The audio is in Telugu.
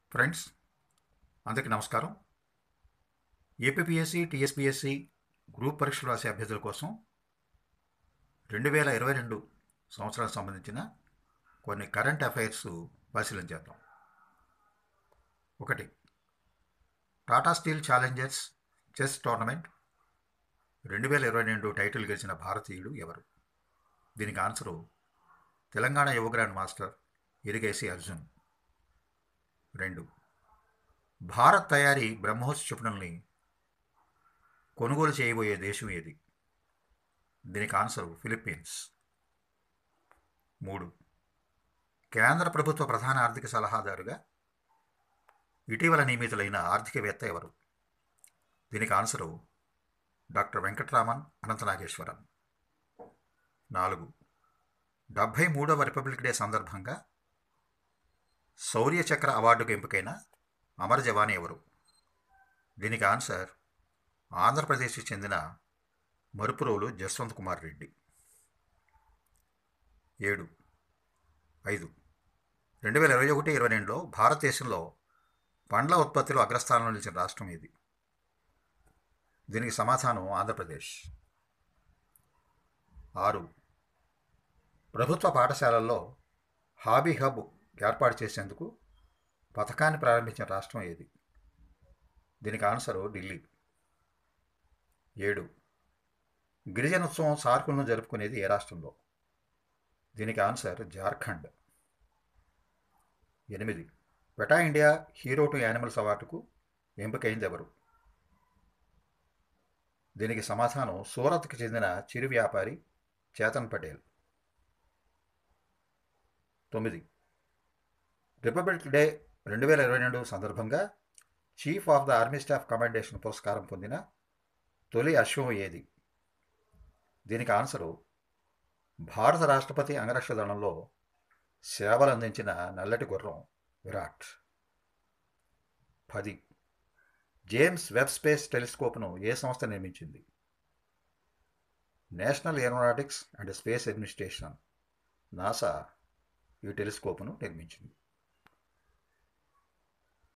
ఫ్రెండ్స్ అందరికీ నమస్కారం ఏపీఎస్సి టీఎస్పిఎస్సి గ్రూప్ పరీక్షలు రాసే అభ్యర్థుల కోసం రెండు వేల ఇరవై రెండు సంవత్సరానికి సంబంధించిన కొన్ని కరెంట్ అఫైర్స్ పరిశీలన చేద్దాం ఒకటి Tata steel challengers chess tournament రెండు వేల ఇరవై రెండు టైటిల్ గెలిచిన భారతీయుడు ఎవరు దీనికి ఆన్సరు తెలంగాణ యువ గ్రాండ్ మాస్టర్ ఇరిగేసి అర్జున్ రెండు భారత్ తయారీ బ్రహ్మోస్ క్షిపణుల్ని కొనుగోలు చేయబోయే దేశం ఏది దీనికి ఆన్సర్ ఫిలిప్పీన్స్ మూడు కేంద్ర ప్రభుత్వ ప్రధాన ఆర్థిక సలహాదారుగా ఇటీవల నియమితులైన ఆర్థికవేత్త ఎవరు దీనికి ఆన్సరు డాక్టర్ వెంకట్రామన్ అనంతనాగేశ్వరన్ నాలుగు డెబ్భై మూడవ రిపబ్లిక్ డే సందర్భంగా శౌర్య చక్ర అవార్డుకు ఎంపికైన అమర జవాన్ ఎవరు దీనికి ఆన్సర్ ఆంధ్రప్రదేశ్కి చెందిన మరుపురోలు జస్వంత్ కుమార్ రెడ్డి ఏడు ఐదు రెండు వేల ఇరవై ఒకటి ఇరవై రెండులో భారతదేశంలో పండ్ల ఉత్పత్తిలో అగ్రస్థానంలో నిలిచిన రాష్ట్రం ఇది దీనికి సమాధానం ఆంధ్రప్రదేశ్ ఆరు ప్రభుత్వ పాఠశాలల్లో హాబీ హబ్ ఏర్పాటు చేసేందుకు పథకాన్ని ప్రారంభించిన రాష్ట్రం ఏది దీనికి ఆన్సరు ఢిల్లీ ఏడు గిరిజనోత్సవం సార్కులను జరుపుకునేది ఏ రాష్ట్రంలో దీనికి ఆన్సర్ జార్ఖండ్ ఎనిమిది PETA India hero to animals అవార్డుకు ఎంపికైంది ఎవరు దీనికి సమాధానం సూరత్కి చెందిన చిరు వ్యాపారి చేతన్ పటేల్ తొమ్మిది రిపబ్లిక్ డే రెండు వేల ఇరవై రెండు సందర్భంగా chief of the army staff commendation పురస్కారం పొందిన తొలి అశ్వం ఏది దీనికి ఆన్సరు భారత రాష్ట్రపతి అంగరక్ష దళంలో సేవలు అందించిన నల్లటి గుర్రం విరాట్ పది జేమ్స్ వెబ్ స్పేస్ టెలిస్కోప్ను ఏ సంస్థ నిర్మించింది national aeronautics and space administration NASA ఈ టెలిస్కోప్ను నిర్మించింది